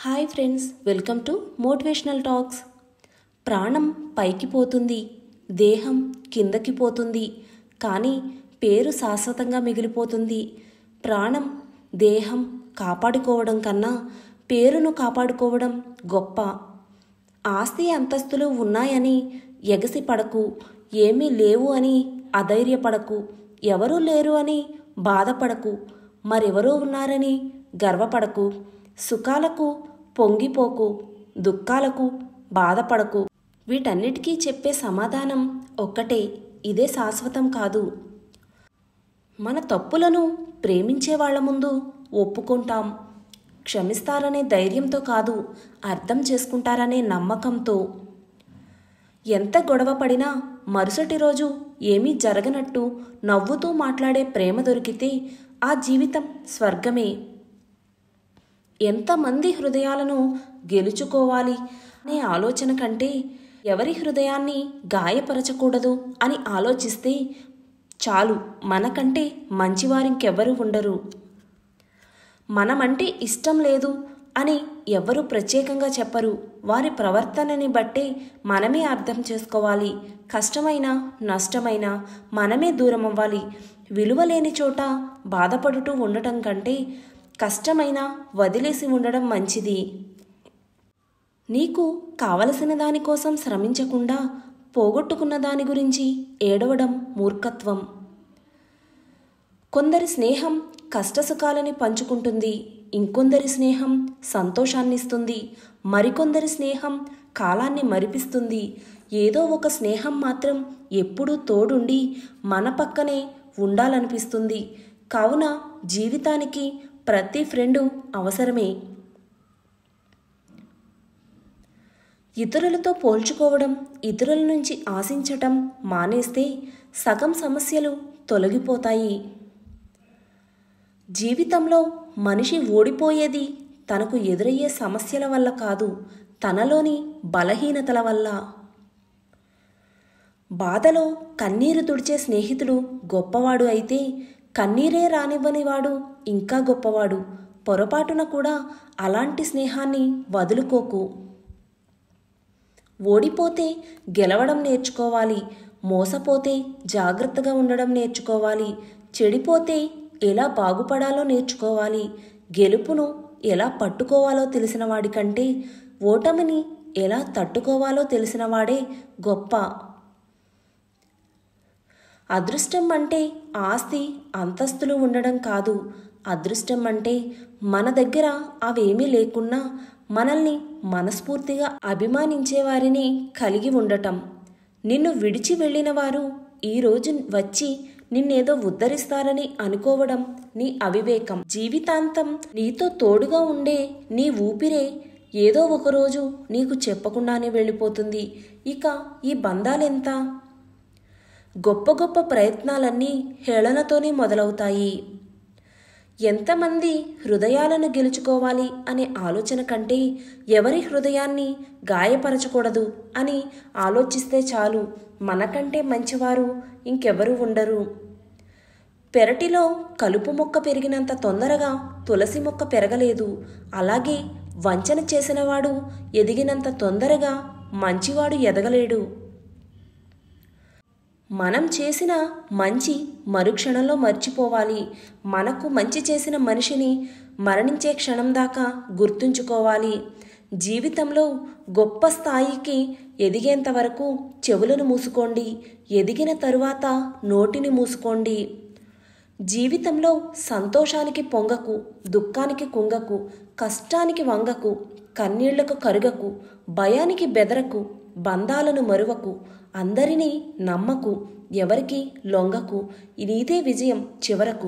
hi friends welcome to motivational talks ప్రాణం పైకి పోతుంది దేహం కిందకి పోతుంది కానీ పేరు శాశ్వతంగా మిగిలిపోతుంది ప్రాణం దేహం కాపాడుకోవడం కన్నా పేరును కాపాడుకోవడం గొప్ప ఆస్తి అంతస్తులు ఉన్నాయని ఎగసి పడకు ఏమీ లేవు అని అధైర్యపడకు ఎవరూ లేరు అని బాధపడకు మరెవరో ఉన్నారని గర్వపడకు సుఖాలకు పొంగిపోకు దుఃఖాలకు బాధపడకు వీటన్నిటికీ చెప్పే సమాధానం ఒక్కటే ఇదే శాశ్వతం కాదు మన తప్పులను ప్రేమించే వాళ్ళ ముందు ఒప్పుకుంటాం క్షమిస్తారనే ధైర్యంతో కాదు అర్థం చేసుకుంటారనే నమ్మకంతో ఎంత గొడవ పడినా మరుసటి రోజు ఏమీ జరగనట్టు నవ్వుతూ మాట్లాడే ప్రేమ దొరికితే ఆ జీవితం స్వర్గమే ఎంతమంది హృదయాలను గెలుచుకోవాలి అనే ఆలోచన కంటే ఎవరి హృదయాన్ని గాయపరచకూడదు అని ఆలోచిస్తే చాలు మనకంటే మంచివారింకెవ్వరూ ఉండరు మనమంటే ఇష్టం లేదు అని ఎవరు ప్రత్యేకంగా చెప్పరు వారి ప్రవర్తనని బట్టే మనమే అర్థం చేసుకోవాలి కష్టమైన నష్టమైన మనమే దూరం అవ్వాలి విలువ లేని చోట బాధపడుతూ ఉండటం కంటే కష్టమైన వదిలేసి ఉండడం మంచిది నీకు కావలసిన దానికోసం శ్రమించకుండా పోగొట్టుకున్న దాని గురించి ఏడవడం మూర్ఖత్వం కొందరి స్నేహం కష్టసుఖాలని పంచుకుంటుంది ఇంకొందరి స్నేహం సంతోషాన్నిస్తుంది మరికొందరి స్నేహం కాలాన్ని మరిపిస్తుంది ఏదో ఒక స్నేహం మాత్రం ఎప్పుడూ తోడుండి మన పక్కనే ఉండాలనిపిస్తుంది కావున జీవితానికి ప్రతి ఫ్రెండు అవసరమే ఇతరులతో పోల్చుకోవడం ఇతరుల నుంచి ఆశించటం మానేస్తే సగం సమస్యలు తొలగిపోతాయి జీవితంలో మనిషి ఓడిపోయేది తనకు ఎదురయ్యే సమస్యల వల్ల కాదు తనలోని బలహీనతల వల్ల బాధలో కన్నీరు తుడిచే స్నేహితుడు గొప్పవాడు అయితే కన్నీరే రానివ్వని వాడు ఇంకా గొప్పవాడు పొరపాటున కూడా అలాంటి స్నేహాన్ని వదులుకోకు ఓడిపోతే గెలవడం నేర్చుకోవాలి మోసపోతే జాగ్రత్తగా ఉండడం నేర్చుకోవాలి చెడిపోతే ఎలా బాగుపడాలో నేర్చుకోవాలి గెలుపును ఎలా పట్టుకోవాలో తెలిసిన వాడికంటే ఓటమిని ఎలా తట్టుకోవాలో తెలిసిన వాడే గొప్ప అదృష్టం అంటే ఆస్తి అంతస్తులు ఉండడం కాదు అదృష్టం అంటే మన దగ్గర అవేమీ లేకున్నా మనల్ని మనస్ఫూర్తిగా అభిమానించే వారిని కలిగి ఉండటం నిన్ను విడిచి వెళ్ళిన వారు ఈరోజు వచ్చి నిన్నేదో ఉద్ధరిస్తారని అనుకోవడం నీ అవివేకం జీవితాంతం నీతో తోడుగా ఉండే నీ ఊపిరే ఏదో ఒకరోజు నీకు చెప్పకుండానే వెళ్ళిపోతుంది ఇక ఈ బంధాలెంత గొప్ప గొప్ప ప్రయత్నాలన్నీ హేళనతోనే మొదలవుతాయి ఎంతమంది హృదయాలను గెలుచుకోవాలి అనే ఆలోచన కంటే ఎవరి హృదయాన్ని గాయపరచకూడదు అని ఆలోచిస్తే చాలు మనకంటే మంచివారు ఇంకెవరు ఉండరు పెరటిలో కలుపు మొక్క పెరిగినంత తొందరగా తులసి మొక్క పెరగలేదు అలాగే వంచన చేసినవాడు ఎదిగినంత తొందరగా మంచివాడు ఎదగలేడు మనం చేసిన మంచి మరుక్షణంలో మర్చిపోవాలి మనకు మంచి చేసిన మనిషిని మరణించే క్షణం దాకా గుర్తుంచుకోవాలి జీవితంలో గొప్ప స్థాయికి ఎదిగేంత వరకు చెవులను మూసుకోండి ఎదిగిన తరువాత నోటిని మూసుకోండి జీవితంలో సంతోషానికి పొంగకు దుఃఖానికి కుంగకు కష్టానికి వంగకు కన్నీళ్లకు కరుగకు భయానికి బెదరకు బంధాలను మరువకు అందరినీ నమ్మకు ఎవరికి లొంగకు నీదే విజయం చివరకు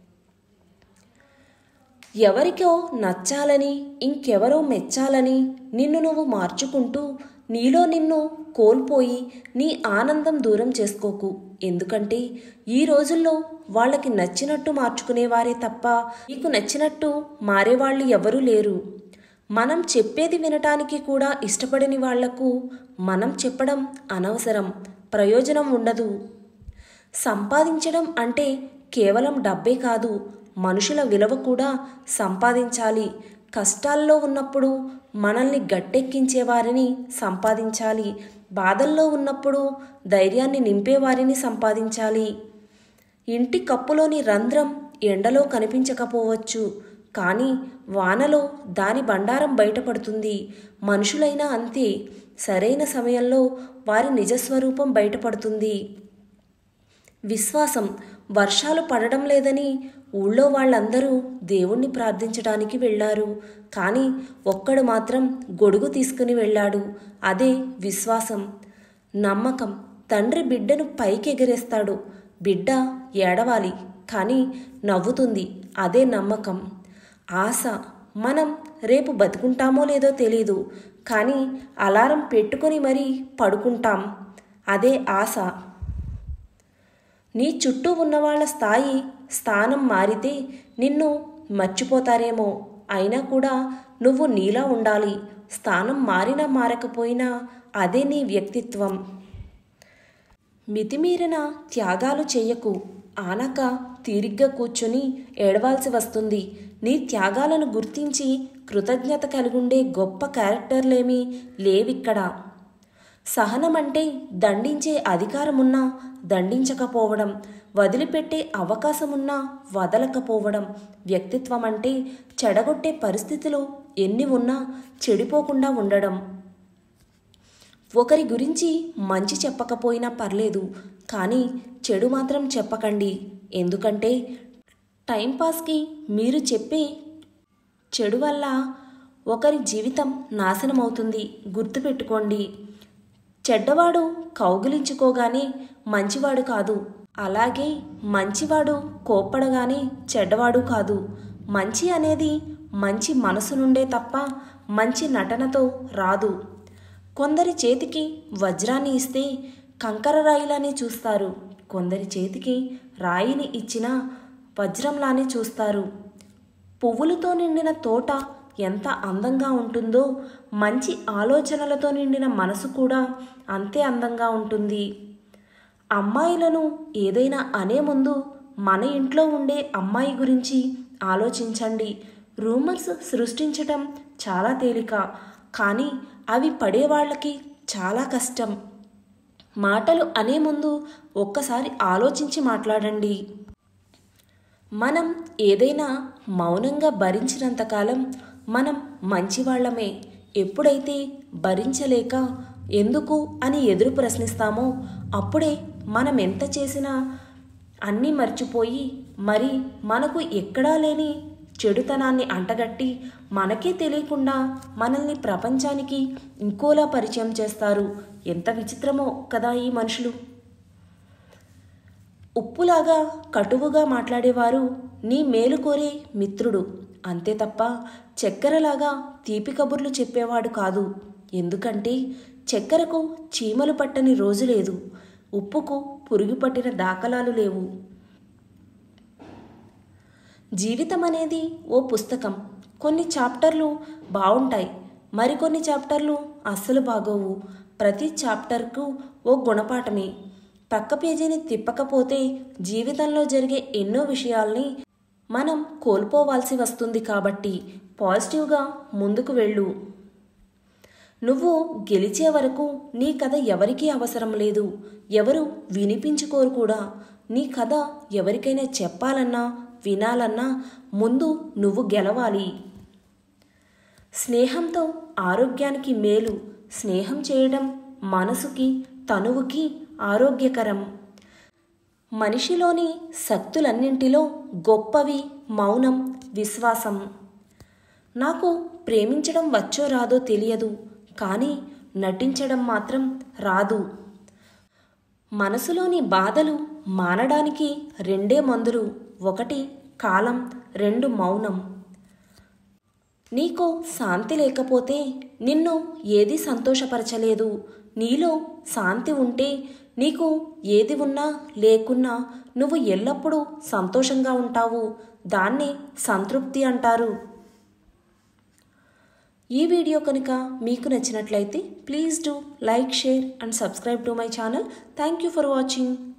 ఎవరికో నచ్చాలని ఇంకెవరో మెచ్చాలని నిన్ను నువ్వు మార్చుకుంటూ నీలో నిన్ను కోల్పోయి నీ ఆనందం దూరం చేసుకోకు ఎందుకంటే ఈ రోజుల్లో వాళ్ళకి నచ్చినట్టు మార్చుకునేవారే తప్ప నీకు నచ్చినట్టు మారేవాళ్ళు ఎవరూ లేరు మనం చెప్పేది వినటానికి కూడా ఇష్టపడని వాళ్లకు మనం చెప్పడం అనవసరం ప్రయోజనం ఉండదు సంపాదించడం అంటే కేవలం డబ్బే కాదు మనుషుల విలువ కూడా సంపాదించాలి కష్టాల్లో ఉన్నప్పుడు మనల్ని గట్టెక్కించే వారిని సంపాదించాలి బాధల్లో ఉన్నప్పుడు ధైర్యాన్ని నింపేవారిని సంపాదించాలి ఇంటి కప్పులోని రంధ్రం ఎండలో కనిపించకపోవచ్చు కానీ వానలో దాని బండారం బయటపడుతుంది మనుషులైనా అంతే సరైన సమయంలో వారి నిజస్వరూపం బయటపడుతుంది విశ్వాసం వర్షాలు పడడం లేదని ఊళ్ళో వాళ్ళందరూ దేవుణ్ణి ప్రార్థించడానికి వెళ్ళారు కానీ ఒక్కడు మాత్రం గొడుగు తీసుకుని వెళ్ళాడు అదే విశ్వాసం నమ్మకం తండ్రి బిడ్డను పైకి ఎగరేస్తాడు బిడ్డ ఏడవాలి కానీ నవ్వుతుంది అదే నమ్మకం ఆశ మనం రేపు బతుకుంటామో లేదో తెలీదు కానీ అలారం పెట్టుకొని మరీ పడుకుంటాం అదే ఆశ నీ చుట్టూ ఉన్నవాళ్ల స్థాయి స్థానం మారితే నిన్ను మర్చిపోతారేమో అయినా కూడా నువ్వు నీలా ఉండాలి స్థానం మారినా మారకపోయినా అదే నీ వ్యక్తిత్వం మితిమీరిన త్యాగాలు చెయ్యకు ఆనక తీరిగ్గా కూర్చొని ఏడవాల్సి వస్తుంది నీ త్యాగాలను గుర్తించి కృతజ్ఞత కలిగుండే గొప్ప క్యారెక్టర్లేమీ లేవిక్కడ సహనం అంటే దండించే అధికారమున్నా దండించకపోవడం వదిలిపెట్టే అవకాశమున్నా వదలకపోవడం వ్యక్తిత్వం అంటే చెడగొట్టే పరిస్థితులు ఎన్ని ఉన్నా చెడిపోకుండా ఉండడం ఒకరి గురించి మంచి చెప్పకపోయినా పర్లేదు కానీ చెడు మాత్రం చెప్పకండి ఎందుకంటే టైంపాస్కి మీరు చెప్పే చెడు వల్ల ఒకరి జీవితం నాశనమవుతుంది గుర్తుపెట్టుకోండి చెడ్డవాడు కౌగిలించుకోగానే మంచివాడు కాదు అలాగే మంచివాడు కోప్పడగానే చెడ్డవాడు కాదు మంచి అనేది మంచి మనసు నుండే తప్ప మంచి నటనతో రాదు కొందరి చేతికి వజ్రాన్ని ఇస్తే కంకర రాయిలానే చూస్తారు కొందరి చేతికి రాయిని ఇచ్చినా వజ్రంలానే చూస్తారు పువ్వులతో నిండిన తోట ఎంత అందంగా ఉంటుందో మంచి ఆలోచనలతో నిండిన మనసు కూడా అంతే అందంగా ఉంటుంది అమ్మాయిలను ఏదైనా అనే ముందు మన ఇంట్లో ఉండే అమ్మాయి గురించి ఆలోచించండి రూమర్స్ సృష్టించటం చాలా తేలిక కానీ అవి పడేవాళ్ళకి చాలా కష్టం మాటలు అనే ముందు ఒక్కసారి ఆలోచించి మాట్లాడండి మనం ఏదైనా మౌనంగా భరించినంతకాలం మనం మంచివాళ్లమే ఎప్పుడైతే భరించలేక ఎందుకు అని ఎదురు ప్రశ్నిస్తామో అప్పుడే మనం ఎంత చేసినా అన్నీ మర్చిపోయి మరి మనకు ఎక్కడా లేని చెడుతనాన్ని అంటగట్టి మనకే తెలియకుండా మనల్ని ప్రపంచానికి ఇంకోలా పరిచయం చేస్తారు ఎంత విచిత్రమో కదా ఈ మనుషులు ఉప్పులాగా కటువుగా మాట్లాడేవారు నీ మేలు కోరే మిత్రుడు అంతే తప్ప చక్కెరలాగా తీపి కబుర్లు చెప్పేవాడు కాదు ఎందుకంటే చక్కెరకు చీమలు పట్టని రోజు లేదు ఉప్పుకు పురుగు పట్టిన దాఖలాలు లేవు జీవితం అనేది ఓ పుస్తకం కొన్ని చాప్టర్లు బాగుంటాయి మరికొన్ని చాప్టర్లు అస్సలు బాగోవు ప్రతి చాప్టర్కు ఓ గుణపాఠమే పక్క పేజీని తిప్పకపోతే జీవితంలో జరిగే ఎన్నో విషయాల్ని మనం కోల్పోవాల్సి వస్తుంది కాబట్టి పాజిటివ్గా ముందుకు వెళ్ళు నువ్వు గెలిచే వరకు నీ కథ ఎవరికీ అవసరం లేదు ఎవరు వినిపించుకోరు కూడా నీ కథ ఎవరికైనా చెప్పాలన్నా వినాలన్నా ముందు నువ్వు గెలవాలి స్నేహంతో ఆరోగ్యానికి మేలు స్నేహం చేయడం మనసుకి తనువుకి ఆరోగ్యకరం మనిషిలోని శక్తులన్నింటిలో గొప్పవి మౌనం విశ్వాసం నాకు ప్రేమించడం వచ్చో రాదో తెలియదు కానీ నటించడం మాత్రం రాదు మనసులోని బాధలు మానడానికి రెండే మందులు ఒకటి కాలం రెండు మౌనం నీకు శాంతి లేకపోతే నిన్ను ఏది సంతోషపరచలేదు నీలో శాంతి ఉంటే నీకు ఏది ఉన్నా లేకున్నా నువ్వు ఎల్లప్పుడూ సంతోషంగా ఉంటావు దాన్ని సంతృప్తి అంటారు ఈ వీడియో కనుక మీకు నచ్చినట్లయితే please do like share and subscribe to my channel thank you for watching